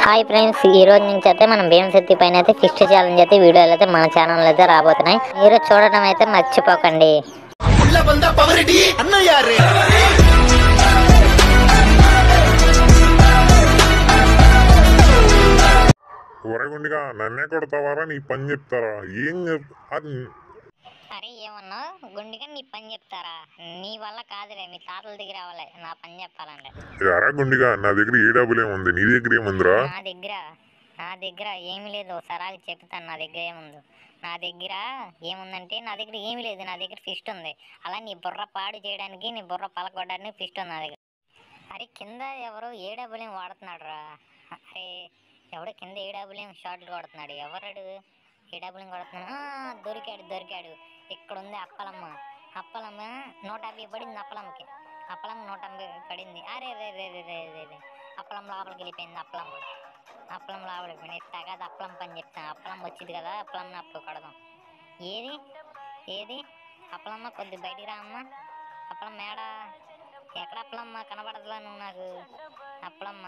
Hi friends ఈ రోజు నుంచి అయితే మనం భీమశక్తి పైన అయితే ఫిస్ట్ ఛాలెంజ్ అయితే వీడియోలు అయితే మన ఛానల్ అయితే రాబోతున్నాయి మీరు చూడడం అయితే మర్చిపోకండి உள்ள வந்தா பவரடி அண்ணன் யாரு వరగుండిగా నన్నే కొడతావారా నీ పని చెప్తారా ఏం చెప్ అది అరే ఏమన్నా గుండెగా నీ పని చెప్తారా నీ వల్ల కాదులే మీ తాతల దగ్గర రావాలి నా పని చెప్పాలంటే ఎరా గుండిగా నా దగ్గర ఏ డబ్బులు ఏముంది నీ దగ్గర ఏముందిరా నా దగ్గర నా దగ్గర ఏమీ లేదు ఒకసారి ఆగి చెప్తాను నా దగ్గర ఏముందో నా దగ్గర ఏముందంటే నా దగ్గర ఏమీ లేదు నా దగ్గర ఫిస్ట్ ఉంది అలా నీ బుర్ర పాడు చేయడానికి నీ బుర్ర పలకొట్టడానికి ఫిస్ట్ ఉంది నా దగ్గర అరే కింద ఎవరో ఏ డబ్బులేం వాడుతున్నాడు రా అరే ఎవడో కింద ఏ డబ్బులేం షార్ట్లు కొడుతున్నాడు ఎవరాడు ఏ డబ్బులేం కొడుతున్నాడు ఆ, దొరికాడు దొరికాడు ఇక్కడ ఉంది అప్పలమ్మ అప్పలమ్మ నూట యాభై పడింది అప్పలమ్మకి అప్పలమ్మ నూట యాభై పడింది అరే రే రే రే రే రే రే అప్పలం లోపలికి వెళ్ళిపోయింది అప్పలమ్మ అప్పలం లోపలికి పోయింది తగద అప్పలం పని చెప్తాను అప్పలం వచ్చింది కదా అప్పలం అప్పుడు కొడదాం ఏది ఏది అప్పలమ్మ కొద్ది బయటికి రా అమ్మ అప్పలం మేడ ఎక్కడ అప్పలమ్మ కనబడదులా నువ్వు నాకు అప్పలమ్మ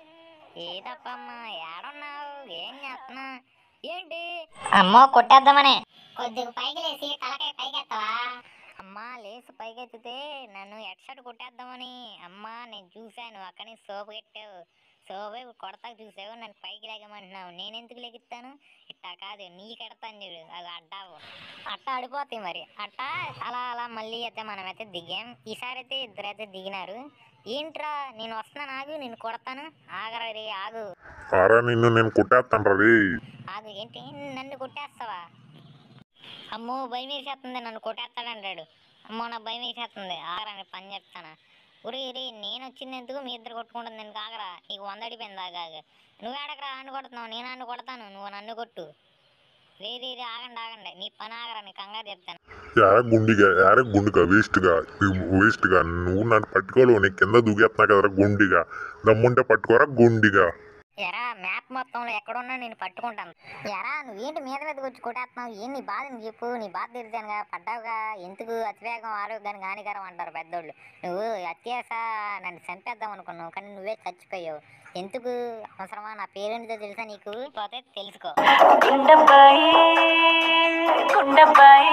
ఏది అప్పలమ్మ ఏడున్నావు ఏం చేస్తున్నా ఏంటి అమ్మో కొట్టేద్దామనే కొద్దిగా పైకి లేసి తలకాయ పైకెత్తావా అమ్మా లేచి పైకెత్తితే నన్ను హెడ్షాట్ కొట్టేద్దామని అమ్మా నేను చూశాను అక్కడి సోపు పెట్టావు సోపు కొడతాకు చూసావు నన్ను పైకి లేకమంటున్నావు నేను ఎందుకు లెగిస్తాను ఇట్టా కాదు నీకెడతాను చూడు అది అడ్డావు అట్ట ఆడిపోతాయి మరి అట్ట అలా అలా మళ్ళీ అయితే మనమైతే దిగాం ఈసారి అయితే ఇద్దరైతే దిగినారు ఏంట్రా నేను వస్తున్నాను ఆగు నేను కొడతాను ఆగరా రే ఆగు ఆరా నిన్ను నేను కొట్టేస్తాను రే ఆగు ఏంటి నన్ను కొట్టేస్తావా అమ్మో భయం వేసేస్తుంది నన్ను కొట్టేస్తాడంటాడు అమ్మో నా భయం వేసేస్తుంది ఆగరా నేను పని చెప్తాను ఉరి రే నేను వచ్చింది ఎందుకు మీ ఇద్దరు కొట్టుకుంటుంది నేను ఆగరా నీకు వంద అడిపోయింది ఆగాగ నువ్వు ఆడకరా అన్ను కొడుతున్నావు నేను అన్ను కొడతాను నువ్వు నన్ను కొట్టు రే రే రే ఆగండి ఆగండి నీ పని ఆగరా నీ కంగారు చెప్తాను యార గుండిగా యార గుండుగా వేస్ట్గా వేస్ట్గా నువ్వు నన్ను పట్టుకోలేవు నీ కింద దూకేస్తున్నా కదరా గుండిగా దమ్ముంటే పట్టుకోరా గుండిగా ఎరా మ్యాప్ మొత్తంలో ఎక్కడున్నా నేను పట్టుకుంటాను ఎరా నువ్వేంటి మీద మీదకి వచ్చి కొట్టేస్తున్నావు ఏం నీ బాధ నీకు చెప్పు నీ బాధ తీర్చానుగా పడ్డావుగా ఎందుకు అతివేగం ఆరోగ్యానికి హానికరం అంటారు పెద్దోళ్ళు నువ్వు అత్యాస నన్ను చంపేద్దాం అనుకున్నావు కానీ నువ్వే చచ్చిపోయావు ఎందుకు అవసరమా నా పేరేంటిదో తెలుసా నీకు పోతే తెలుసుకో గుండబ్బాయి గుండబ్బాయి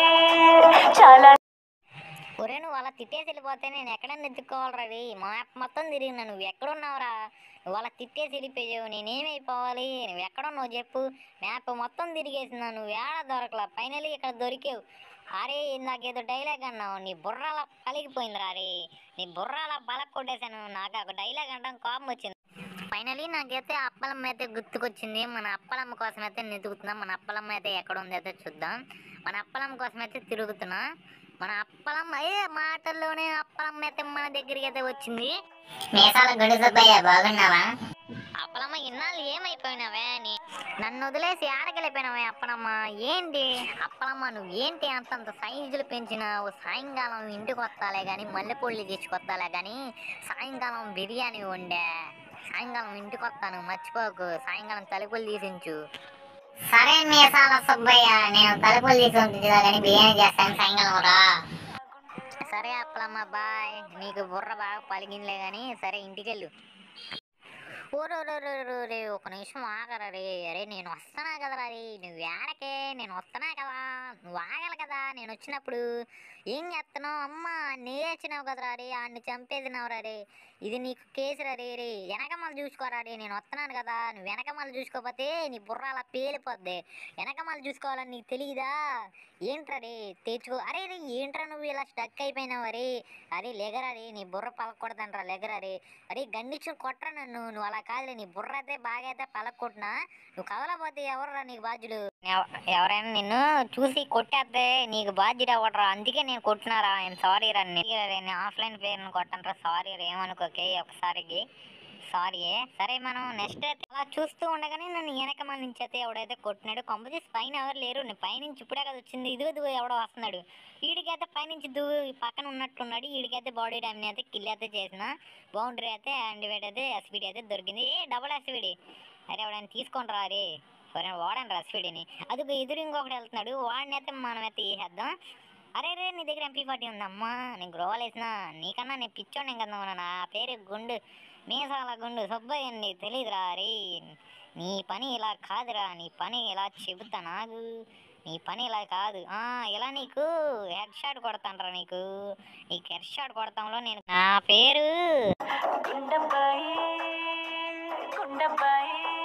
చాలా ఒరే నువ్వు అలా తిట్టేసి వెళ్ళిపోతే నేను ఎక్కడన్నా ఎత్తుక్కోవాలరా రే మ్యాప్ మొత్తం తిరిగినా నువ్వు ఎక్కడున్నావురా నువ్వు అలా తిట్టేసి వెళ్ళిపోయావు నేనేమైపోవాలి నువ్వు ఎక్కడున్నావు చెప్పు మ్యాప్ మొత్తం తిరిగేసినా నువ్వు ఏడ దొరకలా ఫైనలీ ఇక్కడ దొరికావు అరే నాకేదో డైలాగ్ అన్నావు నీ బుర్ర అలా పలిగిపోయిందిరా రే నీ బుర్ర అలా బలక్ కొట్టేశాను నాకు ఒక డైలాగ్ అంటాం కోపం వచ్చింది ఫైనలీ నాకైతే అప్పలమ్మ అయితే గుర్తుకొచ్చింది మన అప్పలమ్మ కోసం అయితే వెతుకుతున్నాం మన అప్పలమ్మ అయితే ఎక్కడ ఉంది అయితే చూద్దాం మన అప్పలమ్మ కోసం అయితే తిరుగుతున్నా మన అప్పలమ్మ ఏ మాటల్లోనే అప్పలమ్మ అయితే మన దగ్గరికి అయితే వచ్చింది మీసాల గడుసబ్బయ్య బాగున్నావా అప్పలమ్మ ఇన్నాళ్ళు ఏమైపోయినావే అని నన్ను వదిలేసి ఆడకెళ్ళిపోయినావే అప్పలమ్మ ఏంటి అప్పలమ్మ నువ్వు ఏంటి అంతంత సైజులు పెంచినావు సాయంకాలం ఇంటికి వస్తాలే కానీ మల్లెపూళ్ళు తీసుకొస్తాలే కానీ సాయంకాలం బిర్యానీ వండా సాయంకాలం ఇంటికి వస్తాను మర్చిపోకు సాయంకాలం తలుపులు తీసించు సరే మీసాల సుబ్బయ్య నేను తలుపులు తీసి ఉంటుందా కానీ బిర్యానీ చేస్తాను సాయంకాలం రా సరే అప్పలమ్మ బాయ్ నీకు బుర్ర బాగా పలిగిందిలే కానీ సరే ఇంటికెళ్ళు రే ఒక నిమిషం ఆగరా రే అరే నేను వస్తున్నా కదరా రే నువ్వు ఏడకే నేను వస్తున్నా కదా నువ్వు ఆగలి కదా నేను వచ్చినప్పుడు ఏం చేస్తున్నావు అమ్మా నేర్చినావు కదరా రే ఆడిని చంపేసినావురా రే ఇది నీకు కేసురా రే రే వెనకమాల చూసుకోరా రే నేను వస్తున్నాను కదా నువ్వు వెనకమాల చూసుకోకపోతే నీ బుర్ర అలా పేలిపోద్ది వెనకమాల చూసుకోవాలని నీకు తెలియదా ఏంట్రా రే తెచ్చుకో అరే రే ఏంట్రా నువ్వు ఇలా స్టక్ అయిపోయినావు అరే అరే లెగరా రే నీ బుర్ర పలకొడదంట్రా లెగరా రే అరే గండిచ్చు కొట్టరా నన్ను నువ్వు అలా కాదులే నీ బుర్ర అయితే బాగా అయితే పలకొట్టినా నువ్వు కదలపోతే ఎవరురా నీకు బాధ్యుడు ఎవరైనా నిన్ను చూసి కొట్టేస్తే నీకు బాధ్యుడు అవ్వడరా అందుకే నేను కొట్టినారా ఐఎమ్ సారీ రా నేను ఆఫ్లైన్ పేరుని కొట్టనరా సారీ రా ఏమనుకోకే ఒకసారికి సారీ సరే మనం నెక్స్ట్ అయితే అలా చూస్తూ ఉండగానే నన్ను వెనకమాల నుంచి అయితే ఎవడైతే కొట్టినాడు కొంపతీసి పైన ఎవరు లేరు నేను పైనుంచి ఇప్పుడే కదా వచ్చింది ఇదిగో ఇదిగో ఎవడో వస్తున్నాడు వీడికైతే పైనుంచి దూ పక్కన ఉన్నట్టున్నాడు వీడికైతే బాడీ డ్యామ్ని అయితే కిల్ అయితే చేసిన బౌండరీ అయితే అండివేట్ అయితే ఎస్పీడీ అయితే దొరికింది ఏ డబుల్ ఎస్పీడీ అరే ఎవడైనా తీసుకొని రా రే ఎవరైనా వాడండి రా ఎస్పీడీని అది ఎదురు ఇంకొకటి వెళ్తున్నాడు వాడిని అయితే మనం అయితే వేసేద్దాం అరే రే నీ దగ్గర ఎంపీ ఫార్టీ ఉందమ్మా నేను గ్రోవల్ వేసిన నీకన్నా నేను పిచ్చోని కదా నా పేరు గుండు మీసాల గుండు సుబ్బయ్య నీ తెలీదురా రే నీ పని ఇలా కాదురా నీ పని ఇలా చెబుతా నాకు నీ పని ఇలా కాదు ఆ ఇలా నీకు హెడ్ షాట్ కొడతానరా నీకు నీకు హెడ్ షాట్ కొడతాంలో నేను నా పేరు గుండెపై గుండెపై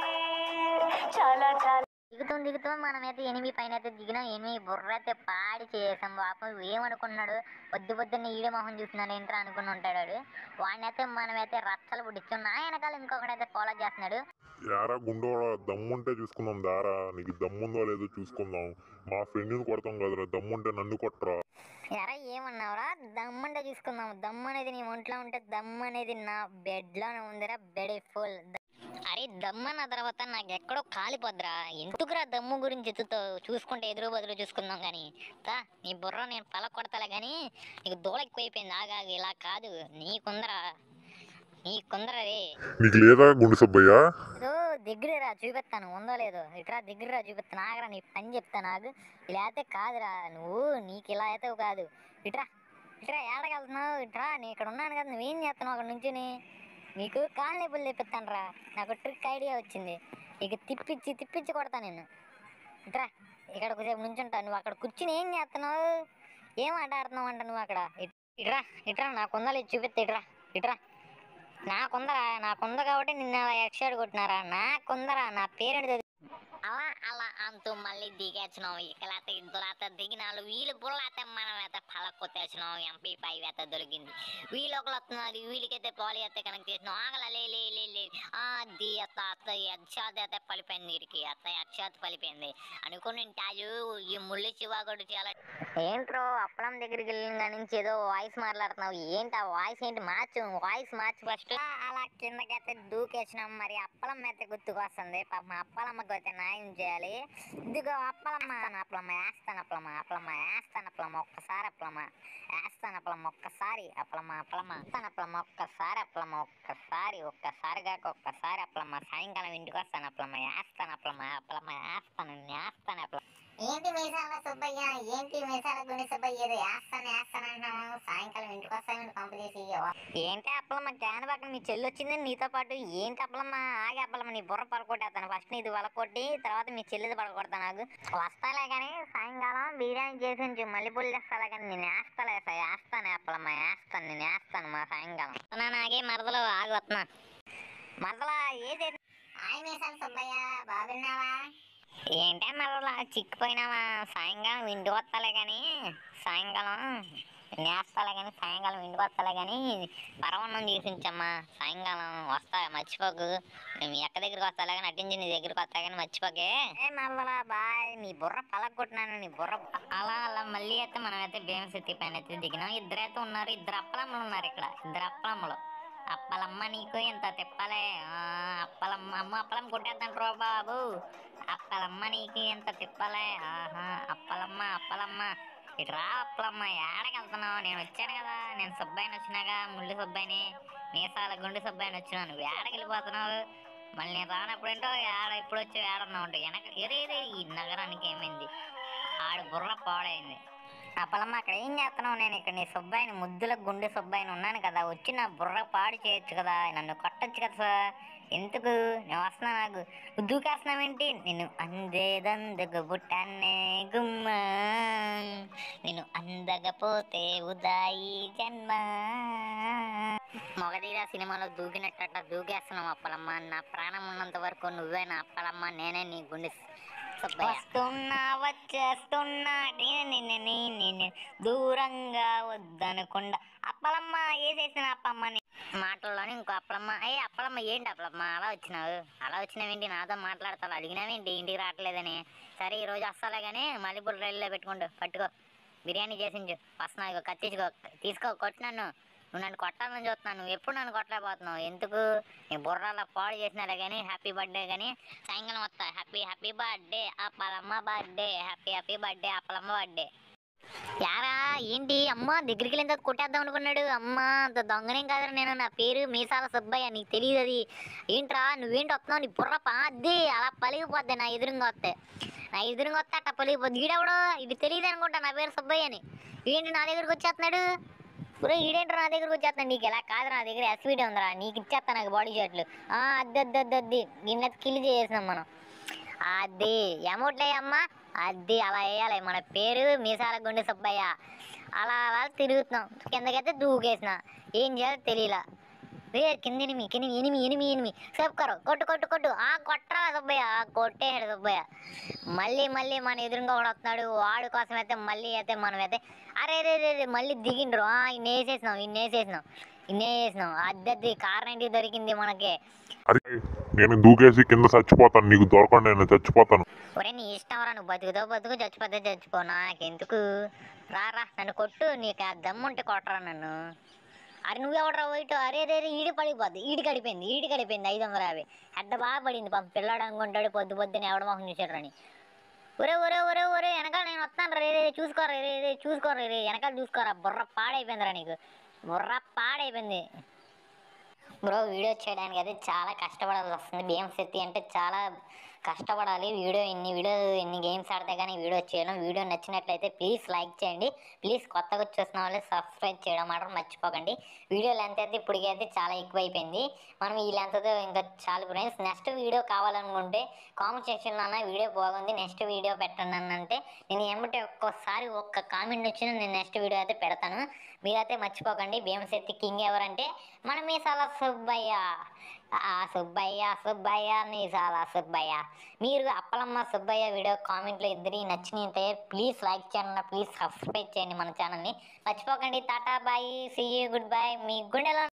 చాలా చాలా దిగుతాం దిగుతాం మనమైతే ఎనిమిది పైన అయితే దిగినాం ఎనిమిది బుర్ర అయితే పాడి చేసాం పాపం ఏమనుకున్నాడు పొద్దు పొద్దున్న ఈడే మొహం చూస్తున్నాడు ఏంట్రా అనుకుని ఉంటాడు వాడు వాడిని అయితే మనమైతే రచ్చలు పుట్టించాం నా వెనకాల ఇంకొకడైతే ఫాలో చేస్తున్నాడు యారా గుండోడా దమ్ముంటే చూసుకుందాం దారా నీకు దమ్ముందో లేదో చూసుకుందాం మా ఫ్రెండ్ని కొడతాం కదరా దమ్ముంటే నన్ను కొట్టరా ఎరా ఏమన్నావురా దమ్మంటే చూసుకుందాం దమ్ము అనేది నీ ఒంట్లో ఉంటే దమ్ము అనేది నా బెడ్లోనే ఉందిరా బెడ్ ఫుల్ అరే దమ్ము అన్న తర్వాత నాకు ఎక్కడో కాలిపోద్దిరా ఎందుకురా దమ్ము గురించి ఎత్తుతావు చూసుకుంటే ఎదురు బదులు చూసుకుందాం కానీ తా నీ బుర్ర నేను పల కొడతలే కానీ నీకు దూల ఎక్కువైపోయింది ఆగా ఇలా కాదు నీకుందరా నీకుందరా రే నీకు లేదా గుండు సుబ్బయ్య ఏదో దగ్గరరా చూపిస్తాను ఉందో లేదో ఇట్రా దగ్గరరా చూపిస్తాను ఆగరా నీ పని చెప్తాను నాకు ఇలా అయితే కాదురా నువ్వు నీకు ఇలా అయితే కాదు ఇట్రా ఇట్రా ఏడగలుగుతున్నావు ఇట్రా నేను ఇక్కడ ఉన్నాను కదా నువ్వేం చేస్తున్నావు అక్కడ నుంచుని నీకు కాళ్ళ నొప్పులు తెప్పిస్తాను రా నాకు ట్రిక్ ఐడియా వచ్చింది ఇక తిప్పించి తిప్పించి కొడతా నేను ఇట్రా ఇక్కడ కొద్దిసేపు నుంచుంటా నువ్వు అక్కడ కూర్చుని ఏం చేస్తున్నావు ఏం ఆట ఆడుతున్నావు అంట నువ్వు అక్కడ ఇట్- ఇట్రా ఇట్రా నాకుందా లేదు చూపిస్తా ఇట్రా ఇట్రా నాకుందరా నాకుంద కాబట్టి నిన్న ఎక్స్ట్రా కొట్టినారా నాకుందరా నా పేరెంట్ అలా అలా అంటూ మళ్ళీ దిగేచ్చినాం ఇకలైతే ఇద్దరు దిగినాలు వీళ్ళు బుర్రలైతే మనం అయితే పల కొట్టేసినాం ఎంపీ ఫైవ్ అయితే దొరికింది వీళ్ళు ఒకరు వస్తున్నారు వీళ్ళకైతే పాలి అయితే కనెక్ట్ చేసినాం ఆగల లే లే లే లే ఆ ది అత్త అత్త అక్షాత్ అయితే పలిపోయింది వీడికి అత్త అక్షాత్ పలిపోయింది అనుకుని తాజు ఈ ముళ్ళి శివాగడు చాలా ఏంట్రో అప్పలం దగ్గరికి వెళ్ళిన నుంచి ఏదో వాయిస్ మాట్లాడుతున్నావు ఏంటి ఆ వాయిస్ ఏంటి మార్చు వాయిస్ మార్చు ఫస్ట్ అలా కిందకైతే దూకేసినాం మరి అప్పలం అయితే గుర్తుకొస్తుంది పాపం అప్పలమ్మకి అయితే న్యాయం చేయాలి ఇదిగో అప్పలమ్మ అప్పలమ్మ వేస్తాను అప్పలమ్మ అప్పలమ్మ వేస్తాను అప్పలమ్మ ఒక్కసారి అప్పలమ్మ వేస్తాను అప్పలమ్మ ఒక్కసారి అప్పలమ్మ అప్పలమ్మ వేస్తాను అప్పలమ్మ ఒక్కసారి అప్పలమ్మ ఒక్కసారి ఒక్కసారి కాక ఒక్కసారి అప్పలమ్మ సాయంకాలం ఇంటికి వస్తాను అప్పలమ్మ వేస్తాను అప్పలమ్మ అప్పలమ్మ వేస్తాను వేస్తాను అప్పలమ్మ ఏంటి మీసాల సుబ్బయ్య ఏంటి మీసాల గుండె సుబ్బయ్య ఏదో వేస్తాను వేస్తాను అంటున్నావు సాయంకాలం ఇంటికి వస్తాను పంపు చేసి ఏంటి అప్పలమ్మ క్యాన్ పక్కన మీ చెల్లి వచ్చింది నీతో పాటు ఏంటి అప్పలమ్మ ఆగి అప్పలమ్మ నీ బుర్ర పడకొట్టేస్తాను ఫస్ట్ నీది వలకొట్టి తర్వాత మీ చెల్లిది పడకొడతా నాకు వస్తాలే కానీ సాయంకాలం బిర్యానీ చేసి ఉంచు మళ్ళీ పుల్లు చేస్తాలే కానీ నేను వేస్తాలే సార్ వేస్తాను అప్పలమ్మ వేస్తాను నేను వేస్తాను మా సాయంకాలం నా నాగే మరదలు ఆగి వస్తున్నా మరదలా ఏది హాయ్ మీసాల సుబ్బయ్య బాగున్నావా ఏంటే మరలా చిక్కిపోయినావా సాయంకాలం ఇంటికి వస్తాలే కానీ సాయంకాలం నేస్తాలే కానీ సాయంకాలం ఇంటికి వస్తాలే కానీ పరవన్నం చూసించమ్మా సాయంకాలం వస్తా మర్చిపోకు నేను ఎక్క దగ్గరికి వస్తాలే కానీ అట్టించి నీ దగ్గరికి వస్తా కానీ మర్చిపోకే ఏ మరలా బాయ్ నీ బుర్ర పలగొట్టినాను నీ బుర్ర అలా అలా మళ్ళీ అయితే మనం అయితే భీమశక్తి పైన అయితే దిగినాం ఇద్దరైతే ఉన్నారు ఇద్దరు అప్పలమ్మలు ఉన్నారు ఇక్కడ ఇద్దరు అప్పలమ్మలు అప్పలమ్మ నీకు ఇంత తిప్పలే ఆ, అప్పలమ్మ అమ్మ అప్పలం కొట్టేద్దాం రో బాబు అప్పలమ్మ నీకు ఎంత తిప్పలే ఆహా అప్పలమ్మ అప్పలమ్మ ఇటు రా అప్పలమ్మ ఏడకి వెళ్తున్నావు నేను వచ్చాను కదా నేను సుబ్బాయిని వచ్చినాక ముళ్ళు సుబ్బాయిని మీసాల గుండు సుబ్బాయిని వచ్చినావు నువ్వు ఏడకి వెళ్ళిపోతున్నావు మళ్ళీ నేను రానప్పుడేంటో ఏడ ఇప్పుడు వచ్చి ఏడన్నావు అంటే వెనక ఎరే ఎరే ఈ నగరానికి ఏమైంది ఆడు బుర్ర పాడైంది అప్పలమ్మ అక్కడ ఏం చేస్తున్నావు నేను ఇక్కడ నీ సుబ్బాయిని ముద్దుల గుండె సుబ్బాయిని ఉన్నాను కదా వచ్చి నా బుర్ర పాడు చేయొచ్చు కదా నన్ను కొట్టచ్చు కదా సార్ ఎందుకు నేను వస్తున్నా నాకు దూకేస్తున్నావేంటి నేను అందేదందగ బుట్టాన్నే గుమ్మ నేను అందగపోతే ఉదాయి జన్మ మొగధీరా సినిమాలో దూకినట్ట దూకేస్తున్నావు అప్పలమ్మ నా ప్రాణం ఉన్నంత వరకు నువ్వే నా అప్పలమ్మ నేనే నీ గుండె సుబ్బయ్య. వస్తున్నా వచ్చేస్తున్నా నేను నిన్ను నేను దూరంగా వద్దనకుండా అప్పలమ్మ ఏసేసిన అప్పమ్మని మాటల్లోనే ఇంకో అప్పలమ్మ అయ్యి అప్పలమ్మ ఏంటి అప్పలమ్మ అలా వచ్చినావు అలా వచ్చినావేంటి నాతో మాట్లాడతావు అడిగినావేంటి ఇంటికి రావట్లేదని సరే ఈ రోజు వస్తాలే కానీ మల్లెపూల రైల్లో పెట్టుకుంటూ పట్టుకో బిర్యానీ చేసించు వస్తున్నా ఇగో కత్తించుకో తీసుకో కొట్టు నన్ను నువ్వు నన్ను కొట్టాలని చూస్తున్నావు నువ్వు ఎప్పుడు నన్ను కొట్టలేకపోతున్నావు ఎందుకు నీ బుర్రలో పాడు చేసినారే కానీ హ్యాపీ బర్త్డే కానీ సాయంకాలం వస్తా happy happy birthday Appalamma birthday happy happy birthday Appalamma birthday యారా ఏంటి అమ్మ దగ్గరికి వెళ్ళిన తర్వాత కొట్టేద్దాం అనుకున్నాడు అమ్మ అంత దొంగనేం కాదురా నేను నా పేరు మీసాల సుబ్బయ్య నీకు తెలియదు అది ఏంట్రా నువ్వేంటి వస్తున్నావు నీ బుర్ర పాద్ది అలా పలిగిపోద్ది నా ఎదురుగా వస్తే నా ఎదురుగా వస్తే అట్ట పలిగిపోద్ది ఈడెవడో ఇది తెలియదు అనుకుంటా నా పేరు సుబ్బయ్య అని ఏంటి నా దగ్గరికి వచ్చేస్తున్నాడు ఒరే ఈడేంట్రా నా దగ్గరకు వచ్చేస్తాను నీకు ఎలా కాదు నా దగ్గర ఎస్వీటీ ఉందిరా నీకు ఇచ్చేస్తాను నాకు బాడీ షర్ట్లు ఆ, అద్ది అద్ది అద్ది అద్ది గిన్నె కిల్ చేసేసినాం మనం అది అమౌంట్ అమ్మా అది అలా వేయాలి మన పేరు మీసాల గుండె సుబ్బయ్య అలా అలా తిరుగుతున్నాం కిందకైతే దూకేసిన ఏం చేయాలో తెలియలా రే కింద ఎనిమి కింద ఎనిమి ఎనిమి ఎనిమి చెప్పుకోరు కొట్టు కొట్టు కొట్టు ఆ కొట్టరా సుబ్బయ్య ఆ కొట్టేసాడు సుబ్బయ్య మళ్ళీ మళ్ళీ మన ఎదురుగా కూడా వస్తున్నాడు వాడు కోసం అయితే మళ్ళీ అయితే మనం అయితే అరే రే రే రే మళ్ళీ దిగిండ్రు ఆ, ఇన్ని వేసేసినాం ఇన్ని వేసేసినాం ఇన్ని వేసేసినాం అద్దెద్ది కార్ నైంటీ దొరికింది మనకి అరే నేను దూకేసి కింద చచ్చిపోతాను నీకు దొరకండి నేను చచ్చిపోతాను ఒరే నీ ఇష్టం రా నువ్వు బతుకుతో బతుకు చచ్చిపోతే చచ్చిపో నాకెందుకు రా రా నన్ను కొట్టు నీకు ఆ దమ్ముంటే కొట్టరా నన్ను అరే నువ్వెవడరా పోయిటు అరే రే రే, ఈడి పడిపోద్ది ఈడి కడిపోయింది ఈడి కడిపోయింది ఐదు వందల యాభై అడ్డ బాగా పడింది పాపం పిల్లాడు అనుకుంటాడు పొద్దు పొద్దున ఎవడ మొహం చూసాడు అని ఒరే ఒరే ఒరే ఒరే వెనకాల నేను వస్తాను రే రే చూసుకోరా రే రే చూసుకోరా రే వెనకాల చూసుకోరా బుర్ర పాడైపోయిందిరా నీకు బుర్ర పాడైపోయింది బ్రో వీడియో చేయడానికి అయితే చాలా కష్టపడాల్సి వస్తుంది బియ్యం శక్తి అంటే చాలా కష్టపడాలి వీడియో ఎన్ని వీడియో ఎన్ని గేమ్స్ ఆడితే కానీ వీడియో చేయడం వీడియో నచ్చినట్లయితే ప్లీజ్ లైక్ చేయండి ప్లీజ్ కొత్తగా చూసిన వాళ్ళు సబ్స్క్రైబ్ చేయడం మాత్రం మర్చిపోకండి వీడియో లెంత్ అయితే ఇప్పటికైతే చాలా ఎక్కువైపోయింది మనం ఈ లెంత్తో ఇంకా చాలు ఫ్రెండ్స్ నెక్స్ట్ వీడియో కావాలనుకుంటే కామెంట్ సెక్షన్లో అన్న వీడియో బాగుంది నెక్స్ట్ వీడియో పెట్టండి అని అంటే నేను ఏమంటే ఒక్కోసారి ఒక్క కామెంట్ వచ్చిన నేను నెక్స్ట్ వీడియో అయితే పెడతాను మీరైతే మర్చిపోకండి భీమశక్తి కింగ్ ఎవరంటే మన మీసాల సుబ్బయ్య ఆ సుబ్బయ్య సుబ్బయ్య మీసాల సుబ్బయ్య మీరు అప్పలమ్మ సుబ్బయ్య వీడియో కామెంట్లో ఇద్దరి నచ్చినట్టే ప్లీజ్ లైక్ చేయండి ప్లీజ్ సబ్స్క్రైబ్ చేయండి మన ఛానల్ని మర్చిపోకండి tata bye see you good bye మీ గుండెలో